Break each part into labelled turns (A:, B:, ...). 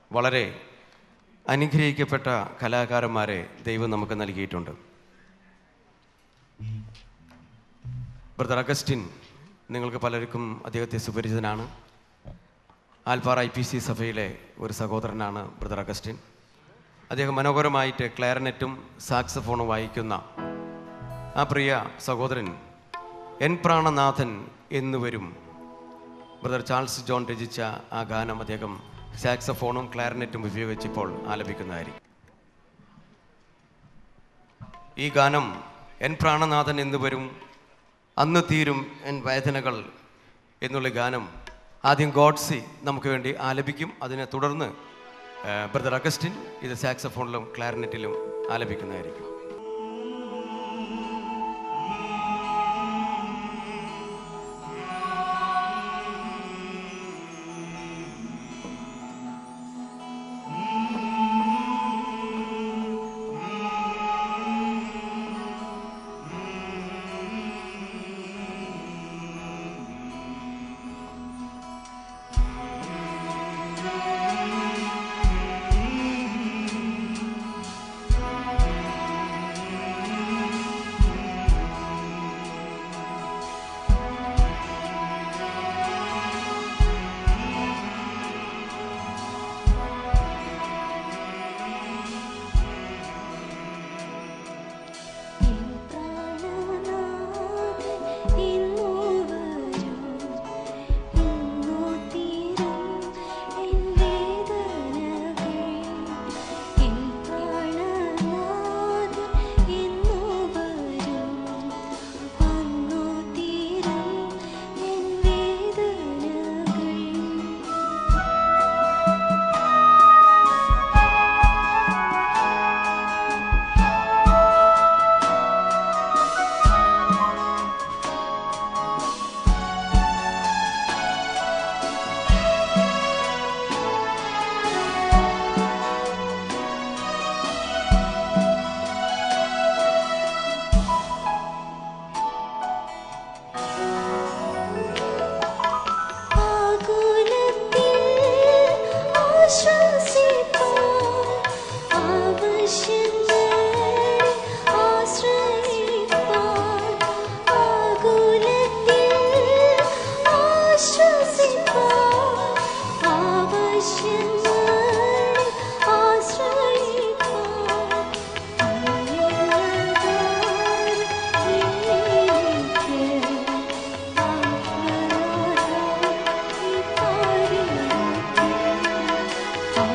A: വളരെ അനുഗ്രഹിക്കപ്പെട്ട കലാകാരന്മാരെ ദൈവം നമുക്ക് നൽകിയിട്ടുണ്ട് ബ്രദർ അഗസ്റ്റിൻ നിങ്ങൾക്ക് പലർക്കും അദ്ദേഹത്തെ സുപരിചിതനാണ് ആൽഫാർ ഐ പി സി സഭയിലെ ഒരു സഹോദരനാണ് ബ്രദർ അഗസ്റ്റിൻ അദ്ദേഹം മനോഹരമായിട്ട് ക്ലാരനെറ്റും സാക്സഫോണും വായിക്കുന്ന ആ പ്രിയ സഹോദരൻ എൻ പ്രാണനാഥൻ എന്ന് വരും ബ്രദർ ചാൾസ് ജോൺ രചിച്ച ആ ഗാനം അദ്ദേഹം സാക്സഫോണും ക്ലാരനെറ്റും ഉപയോഗിച്ചിപ്പോൾ ആലപിക്കുന്നതായിരിക്കും ഈ ഗാനം എൻ പ്രാണനാഥൻ എന്ന് വരും അന്ന് തീരും എൻ വേദനകൾ എന്നുള്ള ഗാനം ആദ്യം ഗോഡ്സി നമുക്ക് വേണ്ടി ആലപിക്കും അതിനെ തുടർന്ന് ബ്രദർ അഗസ്റ്റിൻ ഇത് സാക്സഫോണിലും ക്ലാരനെറ്റിലും ആലപിക്കുന്നതായിരിക്കും
B: ആ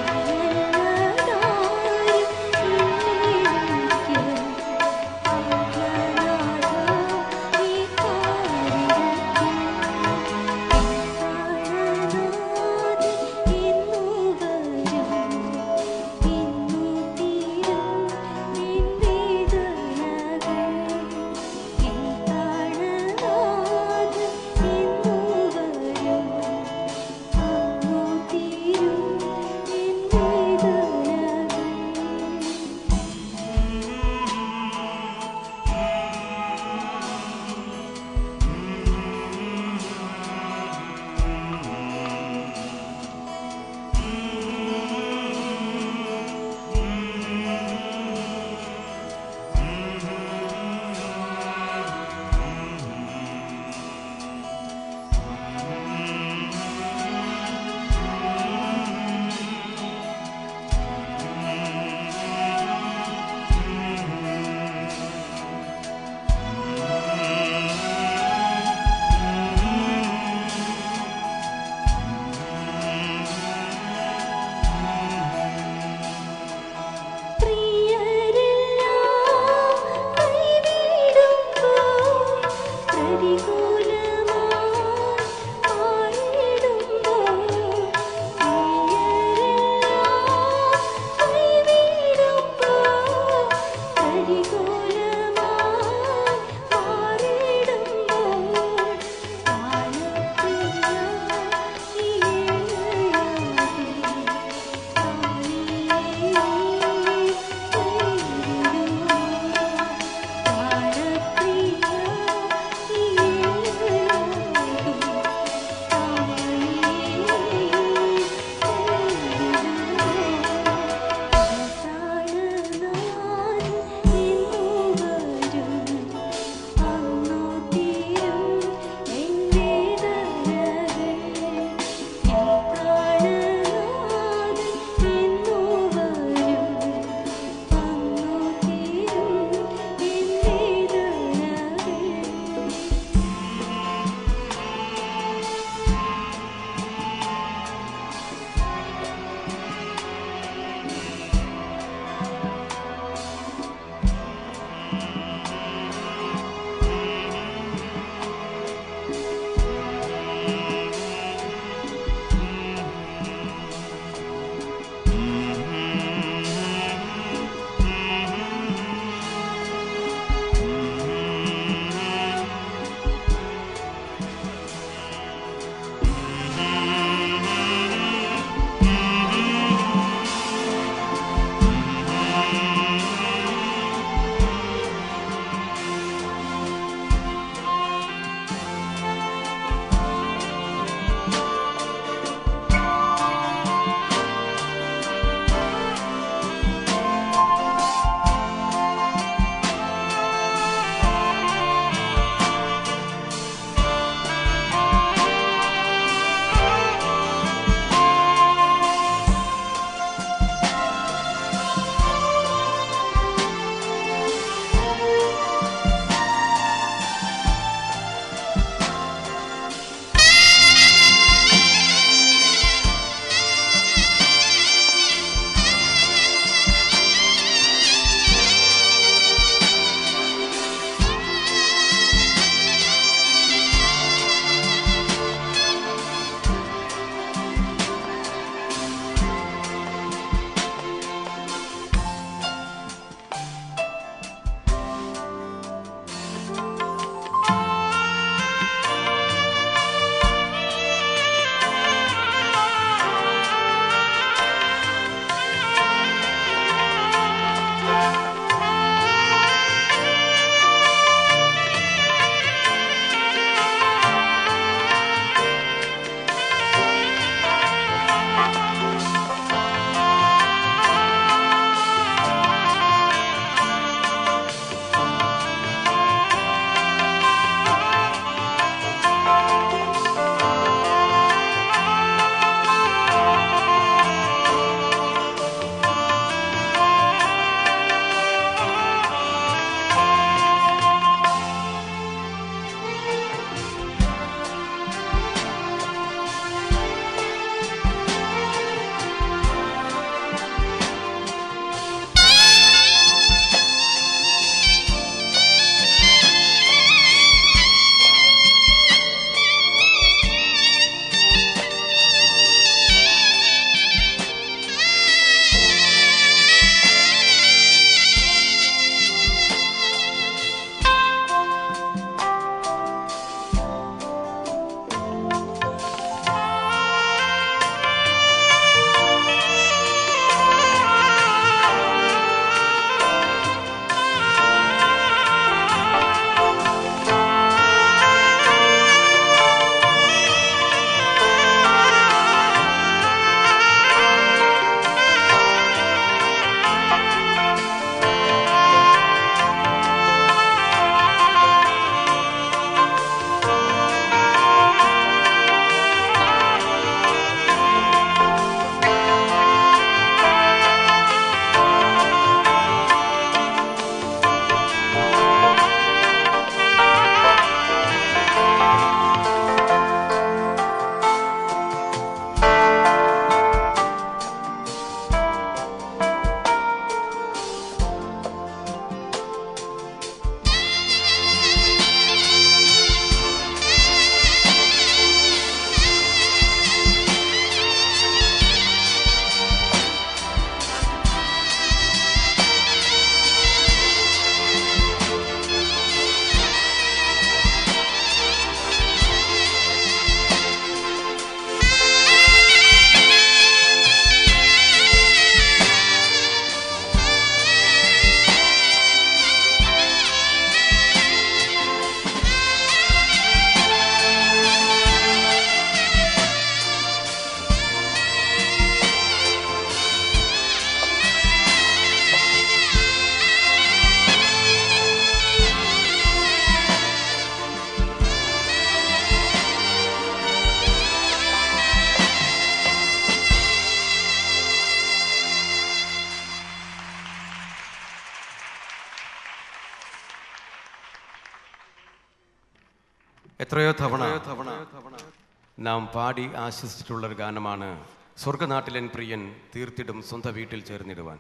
A: എത്രയോ തവണ നാം പാടി ആശ്വസിച്ചിട്ടുള്ള ഒരു ഗാനമാണ് സ്വർഗനാട്ടിലൻ പ്രിയൻ തീർത്തിടും സ്വന്തം വീട്ടിൽ ചേർന്നിടുവാൻ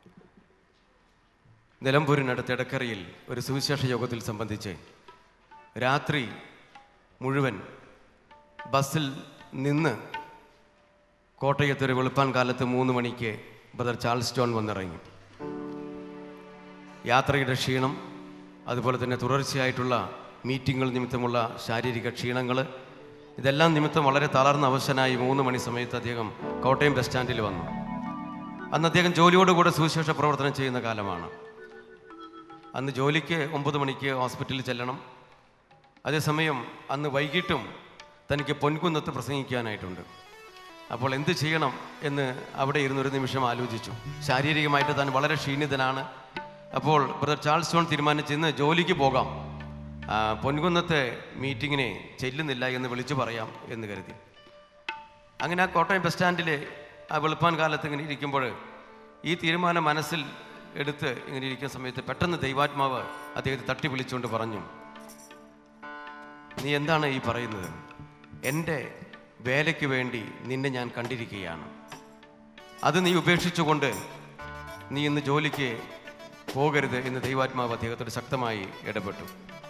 A: നിലമ്പൂരിനടുത്ത് എടക്കരയിൽ ഒരു സുവിശേഷ യോഗത്തിൽ സംബന്ധിച്ച് രാത്രി മുഴുവൻ ബസ്സിൽ നിന്ന് കോട്ടയത്ത് ഒരു വെളുപ്പാൻ കാലത്ത് മൂന്ന് മണിക്ക് ബ്രദർ ചാൾസ് ജോൺ വന്നിറങ്ങി യാത്രയുടെ ക്ഷീണം അതുപോലെ തന്നെ തുടർച്ചയായിട്ടുള്ള മീറ്റിങ്ങുകൾ നിമിത്തമുള്ള ശാരീരിക ക്ഷീണങ്ങൾ ഇതെല്ലാം നിമിത്തം വളരെ തളർന്ന അവശനായി മൂന്ന് മണി സമയത്ത് അദ്ദേഹം കോട്ടയം ബസ് സ്റ്റാൻഡിൽ വന്നു അന്ന് അദ്ദേഹം ജോലിയോടുകൂടെ സുവിശേഷ പ്രവർത്തനം ചെയ്യുന്ന കാലമാണ് അന്ന് ജോലിക്ക് ഒമ്പത് മണിക്ക് ഹോസ്പിറ്റലിൽ ചെല്ലണം അതേസമയം അന്ന് വൈകിട്ടും തനിക്ക് പൊൻകുന്നത്ത് പ്രസംഗിക്കാനായിട്ടുണ്ട് അപ്പോൾ എന്ത് ചെയ്യണം എന്ന് അവിടെ ഇരുന്ന് ഒരു നിമിഷം ആലോചിച്ചു ശാരീരികമായിട്ട് താൻ വളരെ ക്ഷീണിതനാണ് അപ്പോൾ ബ്രദർ ചാൾസ് ജോൺ തീരുമാനിച്ച് ഇന്ന് ജോലിക്ക് പോകാം ആ, പൊൻകുന്നത്തെ മീറ്റിങ്ങിനെ ചെല്ലുന്നില്ല എന്ന് വിളിച്ചു പറയാം എന്ന് കരുതി അങ്ങനെ ആ കോട്ടയം ബസ് സ്റ്റാൻഡിൽ ആ വെളുപ്പാൻ കാലത്ത് ഇങ്ങനെ ഇരിക്കുമ്പോൾ ഈ തീരുമാനം മനസ്സിൽ എടുത്ത് ഇങ്ങനെ ഇരിക്കുന്ന സമയത്ത് പെട്ടെന്ന് ദൈവാത്മാവ് അദ്ദേഹത്തെ തട്ടി വിളിച്ചുകൊണ്ട് പറഞ്ഞു നീ എന്താണ് ഈ പറയുന്നത് എൻ്റെ വേലയ്ക്ക് വേണ്ടി നിന്നെ ഞാൻ കണ്ടിരിക്കുകയാണ് അത് നീ ഉപേക്ഷിച്ചുകൊണ്ട് നീ ഇന്ന് ജോലിക്ക് പോകരുത് എന്ന് ദൈവാത്മാവ് അദ്ദേഹത്തോട് ശക്തമായി ഇടപെട്ടു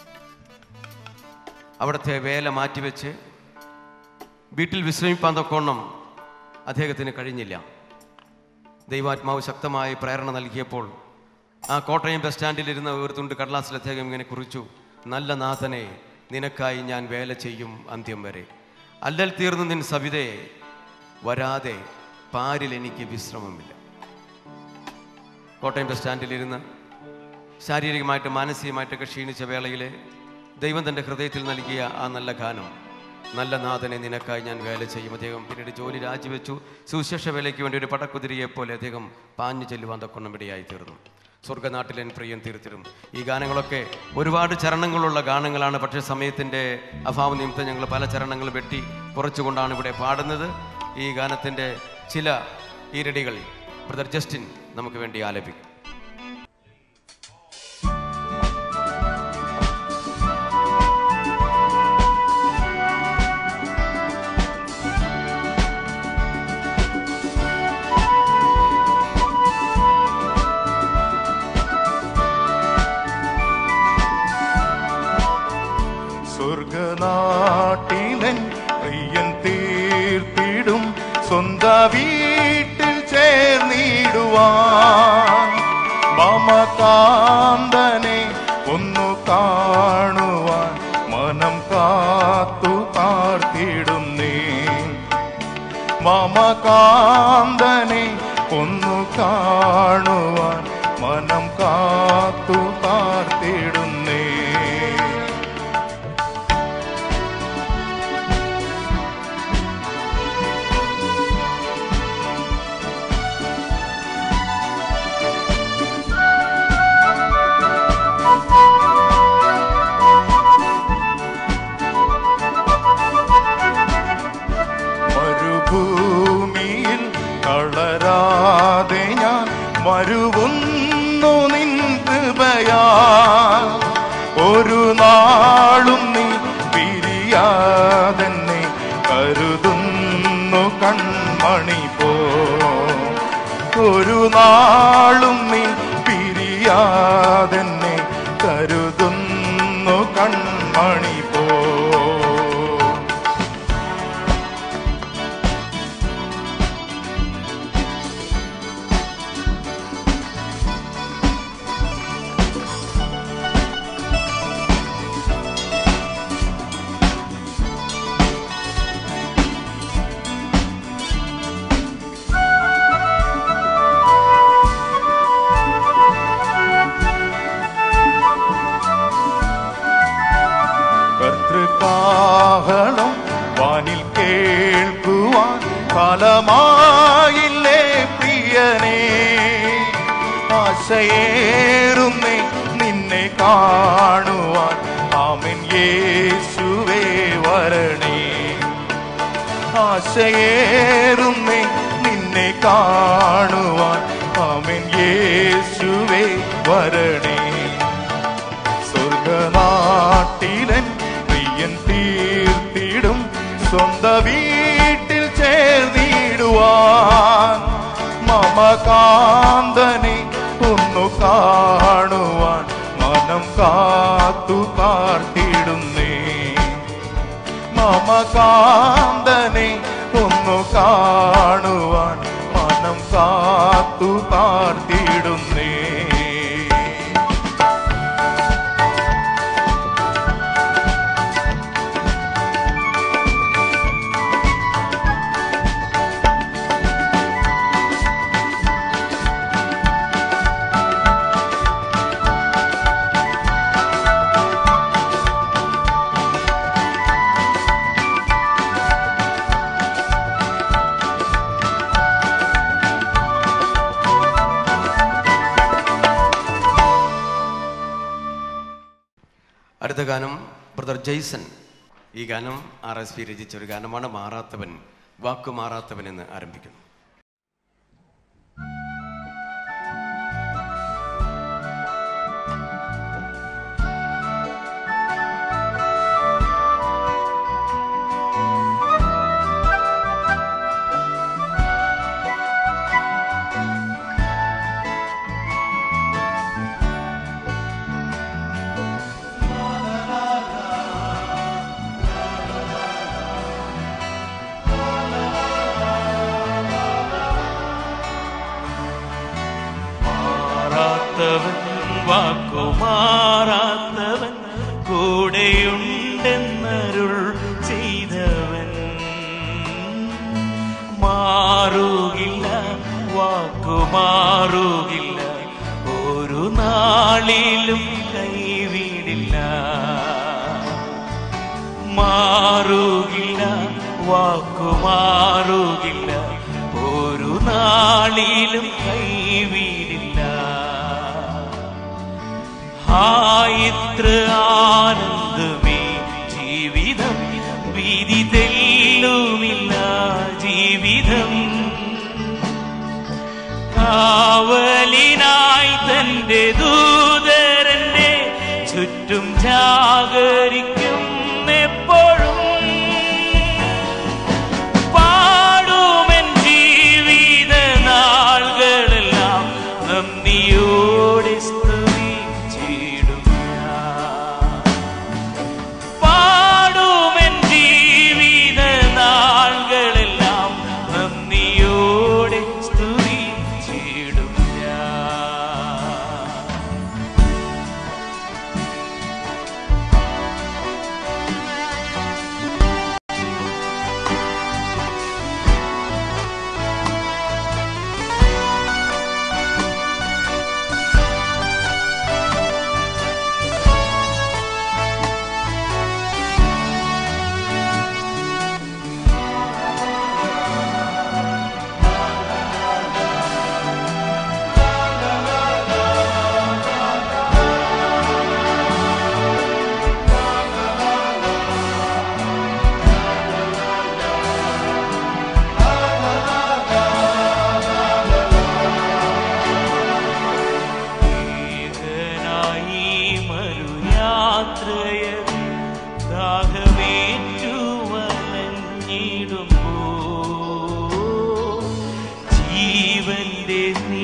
A: അവിടുത്തെ വേല മാറ്റിവെച്ച് വീട്ടിൽ വിശ്രമിപ്പാൻ തൊക്കോണം അദ്ദേഹത്തിന് കഴിഞ്ഞില്ല ദൈവാത്മാവ് ശക്തമായി പ്രേരണ നൽകിയപ്പോൾ ആ കോട്ടയം ബസ് സ്റ്റാൻഡിലിരുന്ന ഒരു തുണ്ട് കടലാസിൽ അദ്ദേഹം ഇങ്ങനെ കുറിച്ചു നല്ല നാഥനെ നിനക്കായി ഞാൻ വേല ചെയ്യും അന്ത്യം വരെ അല്ലൽ തീർന്നു നിൻ സവിതയെ വരാതെ പാരിൽ എനിക്ക് വിശ്രമമില്ല കോട്ടയം ബസ് സ്റ്റാൻഡിലിരുന്ന് ശാരീരികമായിട്ട് മാനസികമായിട്ടൊക്കെ ക്ഷീണിച്ച വേളയിൽ ദൈവം തൻ്റെ ഹൃദയത്തിൽ നൽകിയ ആ നല്ല ഗാനം നല്ല നാഥനെ നിനക്കായി ഞാൻ വേല ചെയ്യും അദ്ദേഹം പിന്നീട് ജോലി രാജിവെച്ചു സുവിശേഷ വേലയ്ക്ക് വേണ്ടി ഒരു പടക്കുതിരിയെ പോലെ അദ്ദേഹം പാഞ്ഞു ചെല്ലുവാൻ തൊക്കൊണ്ണം ഇടയായി തീർന്നു സ്വർഗനാട്ടിലൻ പ്രിയൻ തീർത്തിരും ഈ ഗാനങ്ങളൊക്കെ ഒരുപാട് ചരണങ്ങളുള്ള ഗാനങ്ങളാണ് പക്ഷേ സമയത്തിൻ്റെ അഭാവ നിമിത്തം ഞങ്ങൾ പല ചരണങ്ങൾ വെട്ടി കുറച്ചുകൊണ്ടാണ് ഇവിടെ പാടുന്നത് ഈ ഗാനത്തിൻ്റെ ചില ഈരടികൾ ബ്രദർ ജസ്റ്റിൻ നമുക്ക് വേണ്ടി ആലപിക്കും
B: സ്വർഗനാട്ടിലൻ പ്രിയൻ തീർത്തിടും സ്വന്ത വീട്ടിൽ ചേർന്നിടുവാൻ മമകാന്തനെ ഒന്നു കാണുവാൻ മനം കാത്തു പാർത്തിടുന്നേ മമകാന്തനെ ഒന്നു കാണുവാൻ മനം കാത്തു പാർത്തിടുന്നേ മരുഭൂമിയിൽ തളരാതെ ഞാൻ മരുവുന്നു നിൻ കൃപയാൽ ഒരു നാളും നീ പിരിയാതെന്നെ കരുതുന്നു കൺമണി പോ ഒരു നാളും നീ പിരിയാതെന്നെ കരുതുന്നു കൺമണി പോ കർത്തൃകാഹളം വാനിൽ കേൾക്കുവാൻ കാലമായില്ലേ പ്രിയനേ ആശയേറുന്നേ നിന്നെ കാണുവാൻ ആമൻ യേശുവേ വരണേ ആശയേറുന്നേ നിന്നെ കാണുവാൻ ആമൻ യേശുവേ വരണേ സ്വർഗനാട്ടിലൻ പ്രിയൻ തീ മമകാന്തനെ ഒന്നു കാണുവാൻ മനം കാത്തു പാർത്തിടുന്നേ മമകാന്തനെ ഒന്നു കാണുവാൻ മനം കാത്തു പാർത്തിടുന്നേ
A: അടുത്ത ഗാനം ബ്രദർ ജെയ്സൺ ഈ ഗാനം ആർ എസ് പി രചിച്ച ഒരു ഗാനമാണ് മാറാത്തവൻ വാക്കു മാറാത്തവൻ എന്ന് ആരംഭിക്കുന്നു
C: മാറാത്തവൻ വാക്കുമാറാത്തവൻ കൂടെയുണ്ടെന്നരുൾ ചെയ്തവൻ മാറുകില്ല വാക്കുമാറുകില്ല ഒരു നാളിലും കൈവിടില്ല മാറുകില്ല വാക്കുമാറുകില്ല ഒരു നാളിലും കൈവിടില്ല ഹായിത്ര ആനന്ദമേ ജീവിതം വിധി തെല്ലുമില്ല ജീവിതം കാവലിനായി തന്റെ ദൂതരന്റെ ചുറ്റും ജാഗരിക്കും എപ്പോഴും പാടുമെൻ ജീവിത നാളുകളെല്ലാം നന്ദിയോടെ സ്തുതിച്ചിടും ഞാൻ. പാടുമെൻ ജീവിത നാളുകളെല്ലാം നന്ദിയോടെ സ്തുതിച്ചിടും ഞാൻ ഏകനായി മരുയാത്രയർ ദാഹമേറ്റു വലഞ്ഞിടുമ്പോ ജീവന്റെ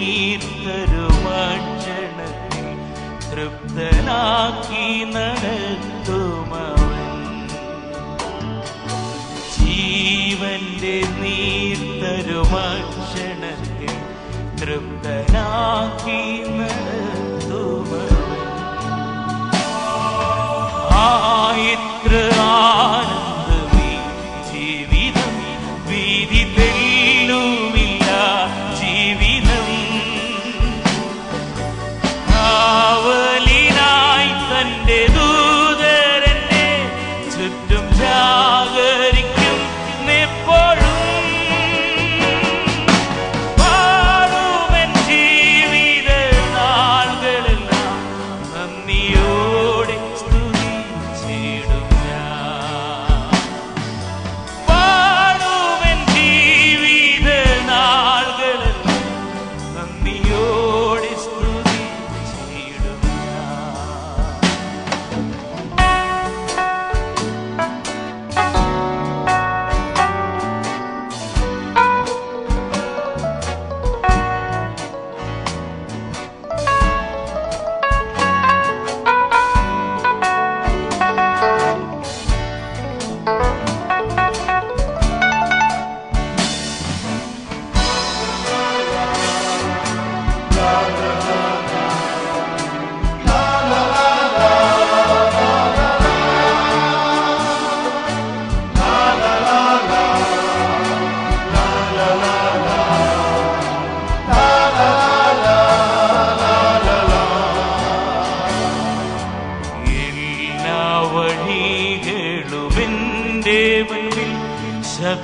C: നീർത്തരുമക്ഷണത്തിൽ തൃപ്തനാക്കി നടത്തുമവൻ ജീവന്റെ നീർത്തരുമക്ഷണത്തിൽ തൃപ്തനാക്കി നടത്തുമവൻ ആയിത്ര ആനന്ദമേ ജീവിതം വീതി തെല്ലുമില്ല ജീവിതം കാവലിനായി തന്റെ ദൂതരന്റെ ചുറ്റും ജാഗരിക്കും എപ്പോഴും പാടുമെൻ ജീവിത നാൾ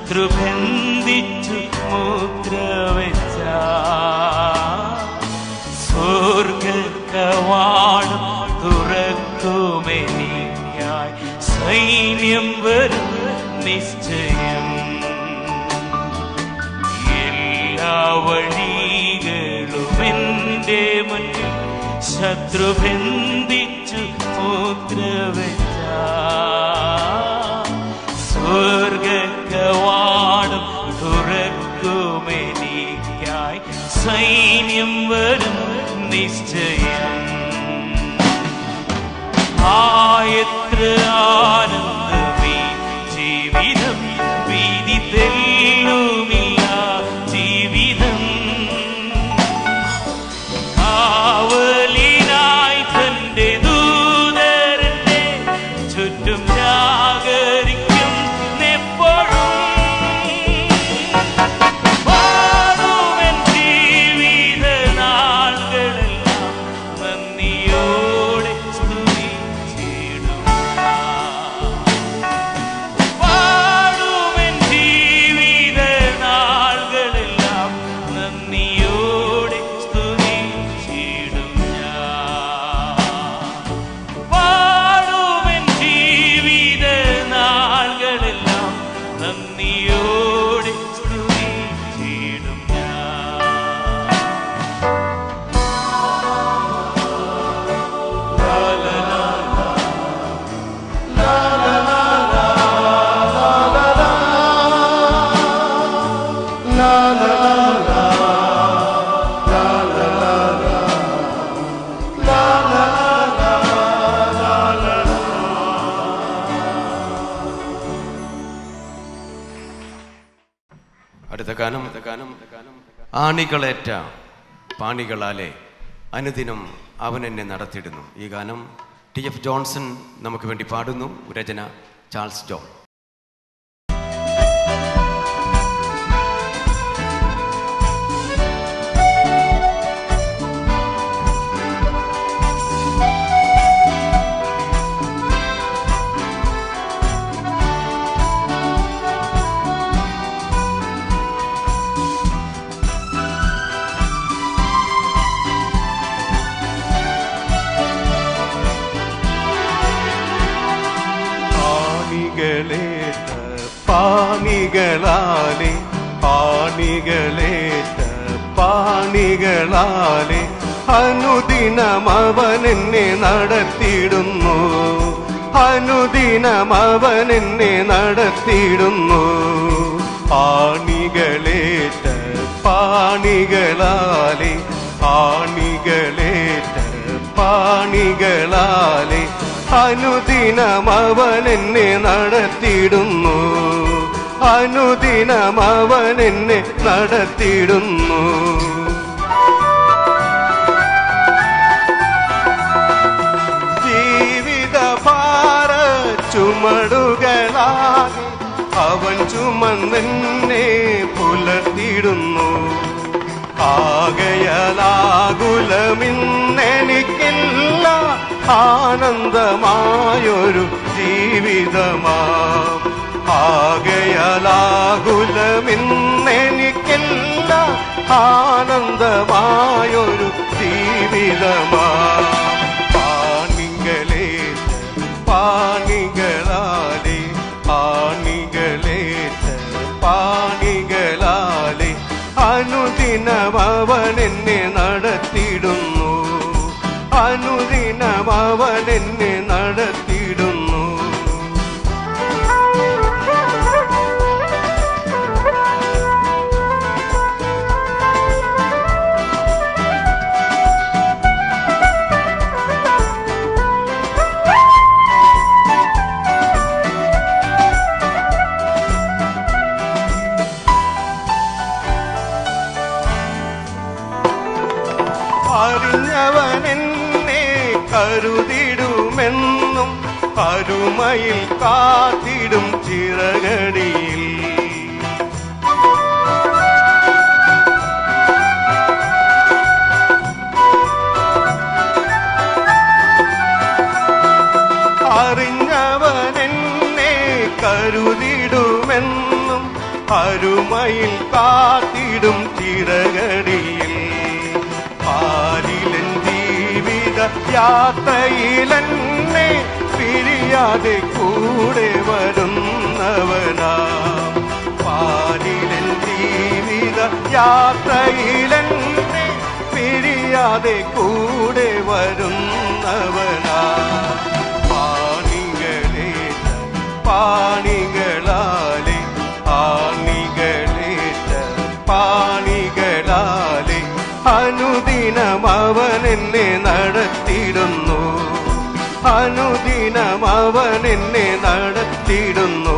C: ശത്രു ബന്ധിച്ചു മുദ്ര വെച്ച സ്വർഗവാടും തുറക്കുമെനിക്കായി സൈന്യം വരും നിശ്ചയം എല്ലാ വഴികളും എൻ്റെ മുന്നിൽ ശത്രു ബന്ധിച്ചു മുദ്ര വെച്ച സ്വർഗവാടും തുറക്കുമെനിക്കായി സൈന്യം വരും നിശ്ചയം ആയത്ര ആനന്ദമേ ജീവിതം വീതി തെല്ലുമില്ല ജീവിതം കാവലിനായി തന്റെ ദൂതരന്റെ ചുറ്റും ജാഗരിക്കും എപ്പോഴും വാഴുമെൻ ജീവിത നാളുകളെല്ലാം നന്ദിയോടെ സ്തുതിച്ചിടും വാഴുമെൻ ജീവിത നാളുകളെല്ലാം നന്ദിയോടെ സ്തുതിച്ചിടും ഞാൻ വാഴുമെൻ ജീവിത നാളുകളെല്ലാം നന്ദിയോടെ സ്തുതിച്ചിടും ഞാൻ
A: അടുത്ത ഗാനം ഗാനം ആണികളേറ്റ പാണികളാലെ അനുദിനം അവൻ എന്നെ നടത്തിയിടുന്നു ഈ ഗാനം ടി എഫ് ജോൺസൺ നമുക്ക് വേണ്ടി പാടുന്നു രചന ചാൾസ് ജോൺ
B: ആണികളേറ്റ പാണികളാലെ ആണികളേറ്റ പാണികളാലെ അനുദിനം അവൻ എന്നെ നടത്തിയിടുന്നു അനുദിനം അവൻ എന്നെ നടത്തിയിടുന്നു ആണികളേറ്റ പാണികളാലെ ആണികളേറ്റ പാണികളാലെ അനുദിനം അവൻ എന്നെ നടത്തിയിടുന്നു അനുദിനം അവൻ എന്നെ നടത്തിയിടുന്നു ജീവിത ഭാര ചുമടുകളാകെ അവൻ ചുമന്നെന്നെ പുലർത്തിയിടുന്നു ആകയാലാകുലമിന്നെനിക്കില്ല ആനന്ദമായൊരു ജീവിതമാ ആകയാലാകുലമിന്നെനിക്കില്ല ആനന്ദമായൊരു ജീവിതമാ പാണികളേറ്റ പാണികളാലെ ആണികളേറ്റ പാണികളാലെ അനുദിനം അവൻ എന്നെ നടത്തിയിടുന്നു അനുദിനം അവൻ എന്നെ നടത്തിയിടുന്നു അറിഞ്ഞവൻ എന്നെ കരുതിടുമെന്നും അരുമയിൽ കാത്തിടും ചിറകടിയിൽ അറിഞ്ഞവൻ എന്നെ കരുതിടുമെന്നും അരുമയിൽ കാത്തിടും ചിറകടിയിൽ പാലിലൻ ജീവിത യാത്രയിലെന്നെ പിരിയാതെ കൂടെ വരുന്നവനാ പാലിലൻ ജീവിത യാത്രയിലെന്നെ പിരിയാതെ കൂടെ വരുന്നവനാ പാണികളേറ്റ പാണികളാലെ ആണികളേറ്റ പാണികളാലെ അനുദിനം അവൻ എന്നെ നടത്തിടുന്നു അനുദിനം അവൻ എന്നെ നടത്തിടുന്നു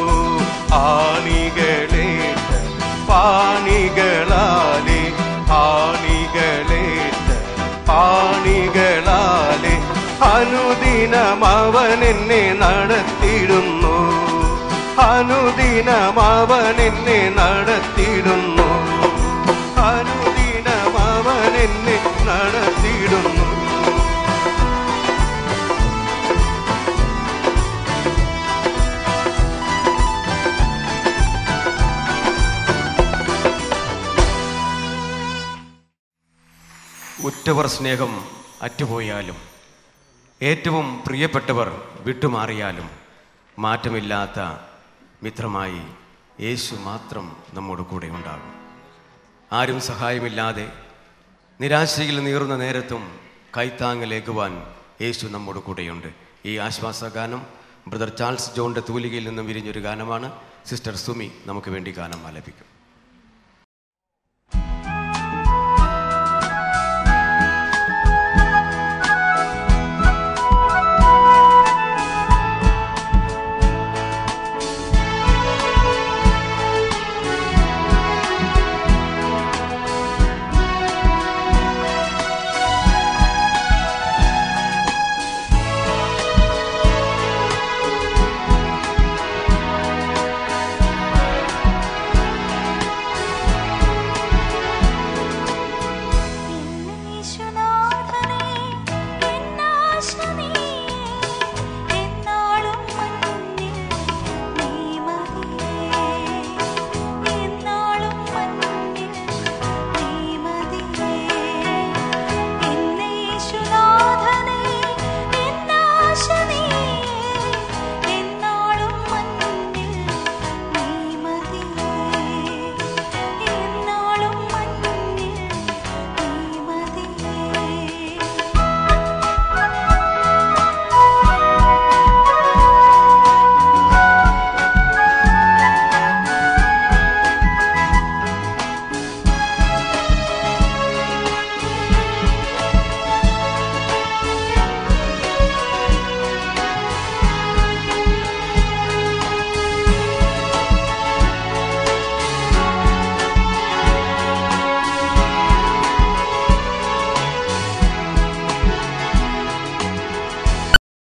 B: ആണികളേറ്റ പാണികളാലെ ആണികളേറ്റ പാണികളാലെ അനുദിനം അവൻ എന്നെ നടത്തിടുന്നു അനുദിനം അവൻ എന്നെ നടത്തിടുന്നു അനുദിനം അവൻ എന്നെ നടത്തിടുന്നു
A: ഉറ്റവർ സ്നേഹം അറ്റുപോയാലും ഏറ്റവും പ്രിയപ്പെട്ടവർ വിട്ടുമാറിയാലും മാറ്റമില്ലാത്ത മിത്രമായി യേശു മാത്രം നമ്മോട് കൂടെ ഉണ്ടാകും ആരും സഹായമില്ലാതെ നിരാശയിൽ നീറുന്ന നേരത്തും കൈത്താങ്ങലേക്കുവാൻ യേശു നമ്മോട് കൂടെയുണ്ട് ഈ ആശ്വാസ ഗാനം ബ്രദർ ചാൾസ് ജോണിൻ്റെ തൂലികയിൽ നിന്നും വിരിഞ്ഞൊരു ഗാനമാണ് സിസ്റ്റർ സുമി നമുക്ക് വേണ്ടി ഗാനം ആലപിക്കും